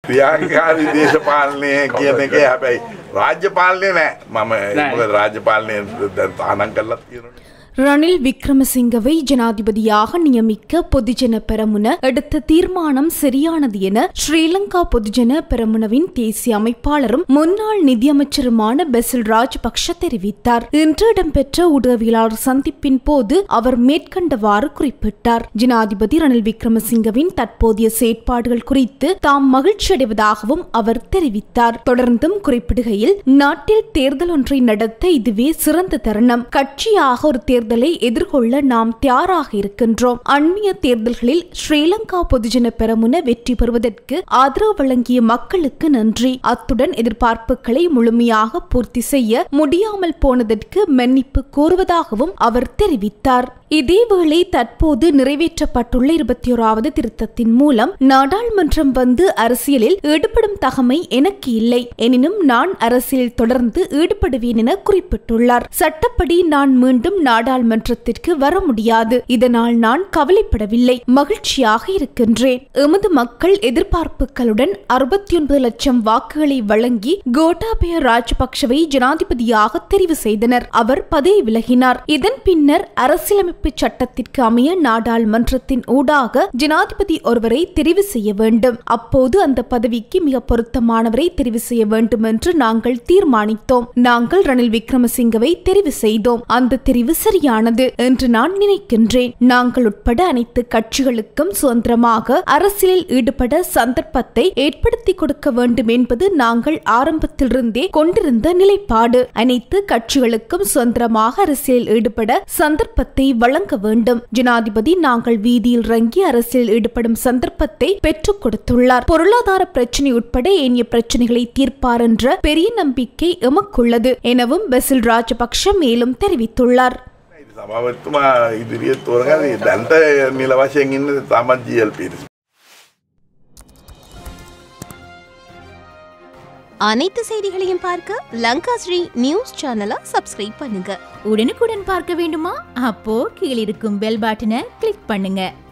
ක්‍රියාකාරී දේශපාලනය කියන එක හැබැයි රාජ්‍ය පාලනය නෑ මම මොකද රාජ්‍ය පාලනය දැන් තානන් කරලත් තියෙනවා ரணில் விக்ரமசிங்கவை ஜனாதிபதியாக நியமிக்க பொதுஜன பெரமுன எடுத்த தீர்மானம் சரியானது என ஸ்ரீலங்கா பொதுஜன பெரமுனவின் தேசிய அமைப்பாளரும் முன்னாள் நிதியமைச்சருமான பெசில் ராஜபக்ஷ தெரிவித்தார் இன்று இடம்பெற்ற ஊடகவியலாளர் சந்திப்பின் போது அவர் மேற்கண்டவாறு குறிப்பிட்டார் ஜனாதிபதி ரணில் விக்ரமசிங்கவின் தற்போதைய செயற்பாடுகள் குறித்து தாம் மகிழ்ச்சியடைவதாகவும் அவர் தெரிவித்தார் தொடர்ந்தும் குறிப்பிடுகையில் நாட்டில் தேர்தல் ஒன்றை நடத்த இதுவே சிறந்த தருணம் கட்சியாக ஒரு தேர்தலை எதிர்கொள்ள நாம் தயாராக இருக்கின்றோம் அண்மைய தேர்தல்களில் ஸ்ரீலங்கா பொதுஜன பெரமுன வெற்றி பெறுவதற்கு ஆதரவு வழங்கிய மக்களுக்கு நன்றி அத்துடன் எதிர்பார்ப்புகளை முழுமையாக பூர்த்தி செய்ய முடியாமல் போனதற்கு மன்னிப்பு கோருவதாகவும் அவர் தெரிவித்தார் இதேவேளை தற்போது நிறைவேற்றப்பட்டுள்ள இருபத்தி ஓராவது திருத்தத்தின் மூலம் நாடாளுமன்றம் வந்து அரசியலில் ஈடுபடும் தகமை எனக்கு இல்லை எனினும் நான் அரசியலில் தொடர்ந்து ஈடுபடுவேன் என குறிப்பிட்டுள்ளார் சட்டப்படி நான் மீண்டும் நாடாளுமன்றத்திற்கு வர முடியாது இதனால் நான் கவலைப்படவில்லை மகிழ்ச்சியாக இருக்கின்றேன் எமது மக்கள் எதிர்பார்ப்புகளுடன் அறுபத்தி ஒன்பது லட்சம் வாக்குகளை வழங்கி கோட்டாபய ராஜபக்ஷவை ஜனாதிபதியாக தெரிவு செய்தனர் அவர் பதவி விலகினார் இதன் பின்னர் அரசியலமைப்பு சட்டத்திற்கு அமைய நாடாளுமன்றத்தின் ஊடாக ஜனாதிபதி ஒருவரை தெரிவு செய்ய வேண்டும் அப்போது அந்த பதவிக்கு மிக பொருத்தமானவரை தெரிவு செய்ய வேண்டும் என்று நாங்கள் தீர்மானித்தோம் நாங்கள் ரணில் விக்ரமசிங்கவை தெரிவு செய்தோம் அந்த தெரிவு சரியானது என்று நான் நினைக்கின்றேன் நாங்கள் உட்பட அனைத்து கட்சிகளுக்கும் சுதந்திரமாக அரசியலில் ஈடுபட சந்தர்ப்பத்தை ஏற்படுத்தி கொடுக்க வேண்டும் என்பது நாங்கள் ஆரம்பத்திலிருந்தே கொண்டிருந்த நிலைப்பாடு அனைத்து கட்சிகளுக்கும் சுதந்திரமாக அரசியலில் ஈடுபட சந்தர்ப்பத்தை வழங்க வேண்டும் ஜனாதிபதி நாங்கள் வீதியில் இறங்கி அரசியலில் ஈடுபடும் சந்தர்ப்பத்தை பெற்றுக் கொடுத்துள்ளார் பொருளாதார பிரச்சினை உட்பட ஏனைய பிரச்சனைகளை தீர்ப்பார் என்ற பெரிய நம்பிக்கை எமக்குள்ளது எனவும் பெசில் ராஜபக்ஷ மேலும் தெரிவித்துள்ளார் සභාවත්තුමා ඉදිරිියත් තෝරග දැන්ට නිල වශයෙන් ඉන්න තමත් ජල් පිරිස් அனைத்து செய்திகளையும் பார்க்க லங்கா ஸ்ரீ நியூஸ் சேனலை சப்ஸ்கிரைப் பண்ணுங்க உடனுக்குடன் பார்க்க வேண்டுமா அப்போ கீழிருக்கும் பெல் பட்டனை கிளிக் பண்ணுங்க